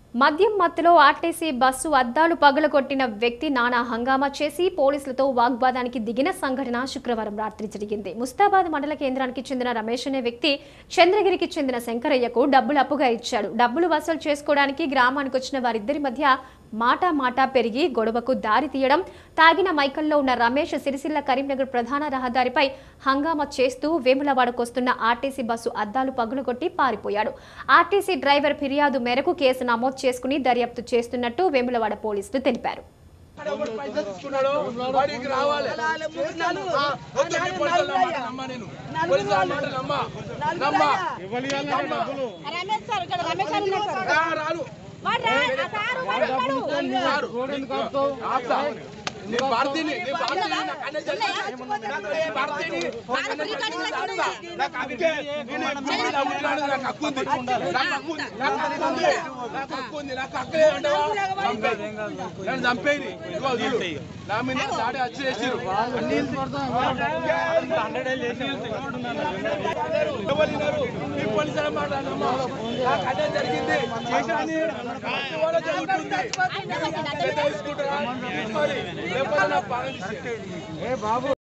మద్యం మత్తులో RTC bus అద్దాలు పగలగొట్టిన వ్యక్తి నానా హంగామా చేసి పోలీసులతో వాగ్వాదానికి దిగిన సంఘటన శుక్రవారం రాత్రి జరిగింది ముస్తాబాద్ మండల కేంద్రానికి చెందిన రమేష్ అనే వ్యక్తి చంద్రగిరికి చెందిన శంకరయ్యకు డబ్బులు అప్పుగా ఇచ్చాడు డబ్బులు వసూలు చేసుకోవడానికి గ్రామానికి వచ్చిన వారిద్దరి మధ్య మాటా మాటా పెరిగి గొడవకు దారి తీయడం తాగిన మైకల్లో ఉన్న రమేష్ సిరిసిల్ల కరీంనగర్ ప్రధాన రహదారిపై హంగామా చేస్తూ వేములవాడకొస్తున్న ఆర్టీసీ బస్సు అద్దాలు పగులుకొట్టి పారిపోయాడు ఆర్టీసీ డ్రైవర్ ఫిర్యాదు మేరకు కేసు నమోదు చేసుకుని దర్యాప్తు చేస్తున్నట్టు వేములవాడ పోలీసులు తెలిపారు ఎవరు పైసలు తీసుకున్నాడో వాడికి రావాలి ఆ, వద్దు, నీ పోలీసుల మాట నమ్మా నేను. పోలీసుల మాట నమ్మా. నమ్మా. నమ్మా. రమేష్ సార్ ఇక్కడ రమేష్ సార్ ఉన్నారు సార్ రా, రాను. వాడు రా, ఆ సారు వాడు ఉన్నాడు. రారు. ఆపుతా. నేను భారతీయుని, నేను భారతీయుని, నాకు అన్నీ తెలుసు. నాకు నేను భారతీయుని, నాకు అన్నీ తెలుసు. ఆపుతా. నాకు అందుకే నేను ఎప్పుడు కూడా నమ్ముతున్నాను, నాకు హక్కు ఉంది. నాకు హక్కు ఉంది. నాకు హక్కు ఉంది. నాకు హక్కు ఉంది. నాకు హక్కు లేదంటావా? చంపేయి. నన్ను చంపేది ఇదిగో చూడు. నా మీద దాడి వచ్చి చేసిర్రు. అన్నీ ఎవరు వినరు? ఈ పోలీసుల మాట నమ్మా. నాకు అదే జరిగింది చేశాని ఇవాళ జరుగుతుంది పెద్ద తీసుకుంటారా? తీసుకోవాలి. లేకపోతే నా ప్రాణం తీసేయండి.